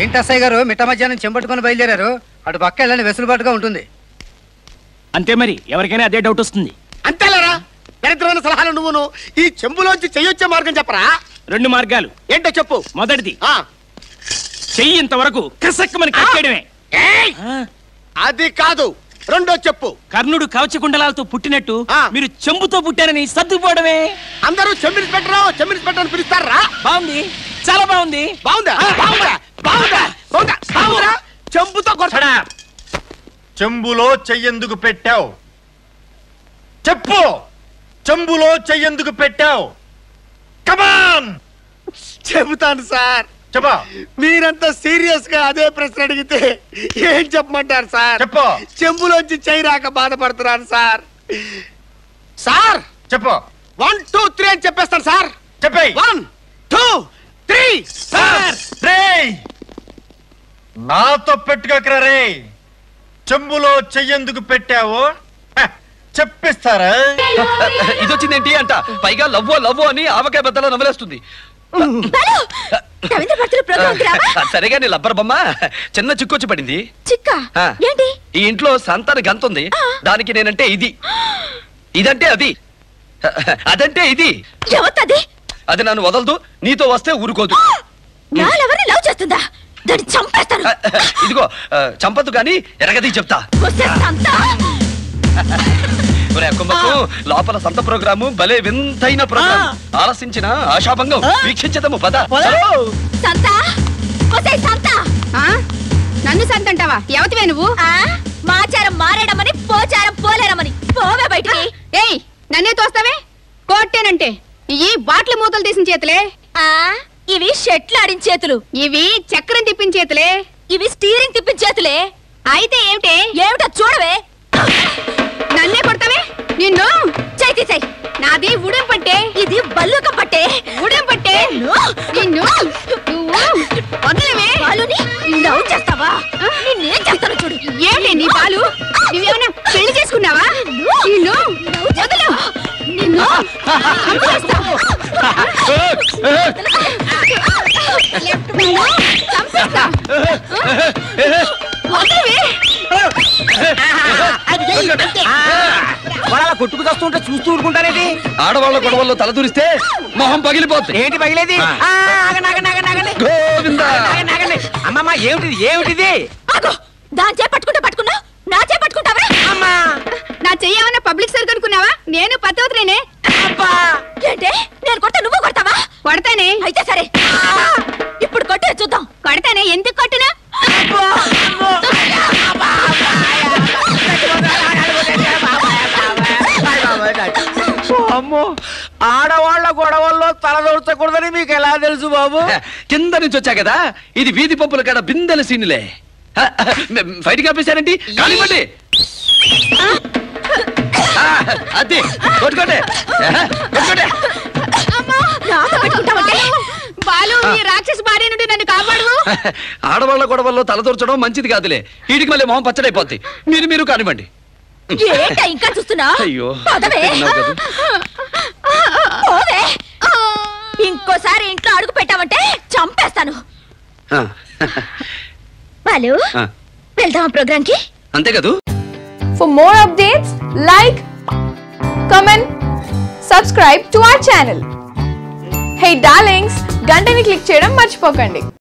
ఏంటి అస్సయ్య గారు మిట్ట మధ్యాహ్నం చెంపట్టుకొని బయలుదేరారు అటు పక్క వెళ్ళని వెసులుబాటుగా ఉంటుంది అంతే మరి ఎవరికైనా అదే డౌట్ వస్తుంది అంతేలేరా దరిద్రమైన సలహాలు నువ్వును ఈ చెంబులోంచి చెయ్యొచ్చే మార్గం చెప్పరా రెండు మార్గాలు ఏంటో చెప్పు మొదటిది ఆ చెయ్యి ఇంతవరకు కసక్కమని కట్టేయడమే ఏయ్! అది కాదు రెండో చెప్పు కర్ణుడు కవచ కుండలాలతో పుట్టినట్టు ఆ. మీరు చెంబుతో పుట్టారని సర్దుకుపోవడమే అందరూ చెమ్మిని పెట్టరా చెమ్మిని పెట్టని పిలుస్తారా బాగుంది చాలా బాగుంది బాగుందా బాగుందా బాగుందా బాగుందా బాగుందా చెంబుతో కొట్టడా చెంబులో చెయ్యెందుకు పెట్టావు చెప్పు చెంబులో చెయ్యెందుకు పెట్టావు కమాన్ చెబుతాను సార్ చెప్పా మీరంతా సీరియస్ గా అదే ప్రశ్న అడిగితే ఏం చెప్పమంటారు సార్ చెప్పు. చెంబులోంచి చెయ్యి రాక బాధపడుతున్నాను సార్ సార్ చెప్పు వన్ టూ త్రీ అని చెప్పేస్తాను సార్ చెప్పేయ్ వన్ టూ త్రీ సార్ రేయ్ నాతో పెట్టుకోకరా రే చెంబులో చెయ్యెందుకు పెట్టావు హ, చెప్పిస్తారా ఇదొచ్చిందేంటి అంట పైగా లవ్వో లవ్వో అని ఆవకాయ బద్దలో నవ్వులేస్తుంది రవీంద్ర భక్తుల ప్రోగ్రామ్ రావా సరేగా నీ లబ్బర్ బొమ్మ చిన్న చిక్కొచ్చి పడింది చిక్క ఆ. ఏంటి ఈ ఇంట్లో సంతాన గంతుంది దానికి నేనంటే ఇది ఇదంటే అది అదంటే ఇది ఎవతది అది నన్ను వదలదు నీతో వస్తే ఊరుకోదు నాలెవరిని లవ్ చేస్తుందా దాన్ని చంపేస్తాను ఇదిగో ఆ, చంపదు కానీ ఎరగది చెప్తా వస్తే సంత ఒరే అక్కమ్మకు లోపల సంత ప్రోగ్రాము భలే వింతైన ప్రోగ్రామ్ ఆలసించిన ఆశాభంగం వీక్షించదము పద చలో. సంత వస్తే సంత నన్ను సంతంటావా ఎవతివే నువ్వు ఆ మాచారం మారేడమని పోచారం పోలేరమని పోవే బయటికి ఏయ్ నన్నే తోస్తావే కోట్టేనంటే ఈ బాట్ల మూతలు తీసిన చేతులే ఆ ఇవి షెట్లు ఆడిన చేతులు ఇవి చక్రం తిప్పిన చేతులే ఇవి స్టీరింగ్ తిప్పిన చేతులే అయితే ఏమిటే ఏమిటో చూడవే నన్నే కొడతావే నిన్ను చేతి చెయ్ నాది ఉడెం పట్టే ఇది బల్లుకం పట్టే ఉడెం పట్టే నిన్ను నువ్వు వదిలేవే వాళ్ళని లవ్ చేస్తావా నిన్నేం చేస్తానో చూడు ఏంటి నీ పాలు నువ్వేమన్నా పెళ్లి చేసుకున్నావా నిన్ను వదలు నిన్ను చంపేస్తా. నిన్ను చంపేస్తా. వదలవే. వాళ్ళు అలా కొట్టుకు వస్తుంటే చూస్తూ ఊరుకుంటారేంటి ఆడవాళ్ళ గొడవల్లో తలదూరిస్తే మొహం పగిలిపోతుంది ఏంటి పగిలేది ఆ. ఆ, ఆగండి, ఆగండి, ఆగండి, ఆగండి. గోవిందా ఆగండి, ఆగండి. అమ్మమ్మ ఏమిటిది ఏమిటిది ఆగో దాని చేపట్టుకుంటే పట్టుకుంటా పట్టుకున్నా నా చేపట్టుకుంటావా అమ్మా నా చెయ్యి ఏమన్నా పబ్లిక్ సర్క్ అనుకున్నావా నేను పత్తవతలేనే అబ్బా ఏంటి నేను కొట్ట నువ్వు కొడతావా కొడతానే అయితే సరే ఇప్పుడు కొట్టే చూద్దాం కొడతానే ఎందుకు కొట్టినా అమ్మో ఆడవాళ్ళ గొడవల్లో తలదొరచకూడదని మీకు ఎలా తెలుసు బాబు కింద నుంచి వచ్చా కదా ఇది వీధి పంపుల కాడ బిందెల సీనులే బయటికి ఆపేశారండి కానివ్వండి ఆ, అది కొట్టుకోండి ఆహా, కొట్టుకోండి నాతో పెట్టుకుంటావంటే బాలు ఈ రాక్షస భార్య నుండి నన్ను కాపాడు ఆడవాళ్ళ గొడవల్లో తలదూర్చడం మంచిది కాదులే వీటికి మళ్ళీ మొహం పచ్చడైపోద్ది మీరు మీరు కానివ్వండి ఏంటా ఇంకా చూస్తున్నా అయ్యో పదవే తిన్నావు కదా. పోవే ఇంకోసారి ఇంట్లో అడుగు పెట్టావంటే చంపేస్తాను ఆ, బాలు ఆ, వెళ్దాం ప్రోగ్రామ్ కి అంతే కదూ For more updates, like, comment, subscribe to our channel. Hey darlings, గంటని click చేయడం మర్చిపోకండి